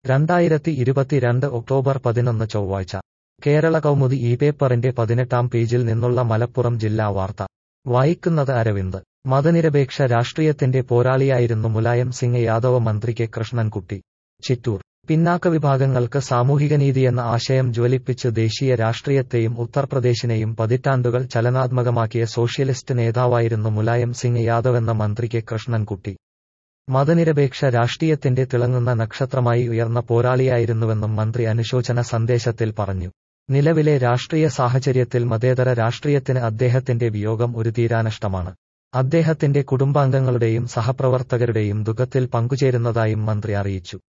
രണ്ടായിരത്തി ഇരുപത്തിരണ്ട് ഒക്ടോബർ പതിനൊന്ന് ചൊവ്വാഴ്ച കേരള കൗമുദി ഈ പേപ്പറിന്റെ പതിനെട്ടാം പേജിൽ നിന്നുള്ള മലപ്പുറം ജില്ലാ വാർത്ത വായിക്കുന്നത് അരവിന്ദ് മതനിരപേക്ഷ രാഷ്ട്രീയത്തിന്റെ പോരാളിയായിരുന്നു മുലായം സിംഗ് യാദവ് മന്ത്രി കെ കൃഷ്ണൻകുട്ടി ചിറ്റൂർ പിന്നാക്ക വിഭാഗങ്ങൾക്ക് സാമൂഹികനീതിയെന്ന ആശയം ജ്വലിപ്പിച്ച് ദേശീയ രാഷ്ട്രീയത്തെയും ഉത്തർപ്രദേശിനെയും പതിറ്റാണ്ടുകൾ ചലനാത്മകമാക്കിയ സോഷ്യലിസ്റ്റ് നേതാവായിരുന്നു മുലായം സിംഗ് യാദവെന്ന മന്ത്രി കെ കൃഷ്ണൻകുട്ടി മതനിരപേക്ഷ രാഷ്ട്രീയത്തിന്റെ തിളങ്ങുന്ന നക്ഷത്രമായി ഉയർന്ന പോരാളിയായിരുന്നുവെന്നും മന്ത്രി അനുശോചന സന്ദേശത്തിൽ പറഞ്ഞു നിലവിലെ രാഷ്ട്രീയ സാഹചര്യത്തിൽ മതേതര രാഷ്ട്രീയത്തിന് അദ്ദേഹത്തിന്റെ വിയോഗം ഒരു തീരാനഷ്ടമാണ് അദ്ദേഹത്തിന്റെ കുടുംബാംഗങ്ങളുടെയും സഹപ്രവർത്തകരുടെയും ദുഃഖത്തിൽ പങ്കുചേരുന്നതായും മന്ത്രി അറിയിച്ചു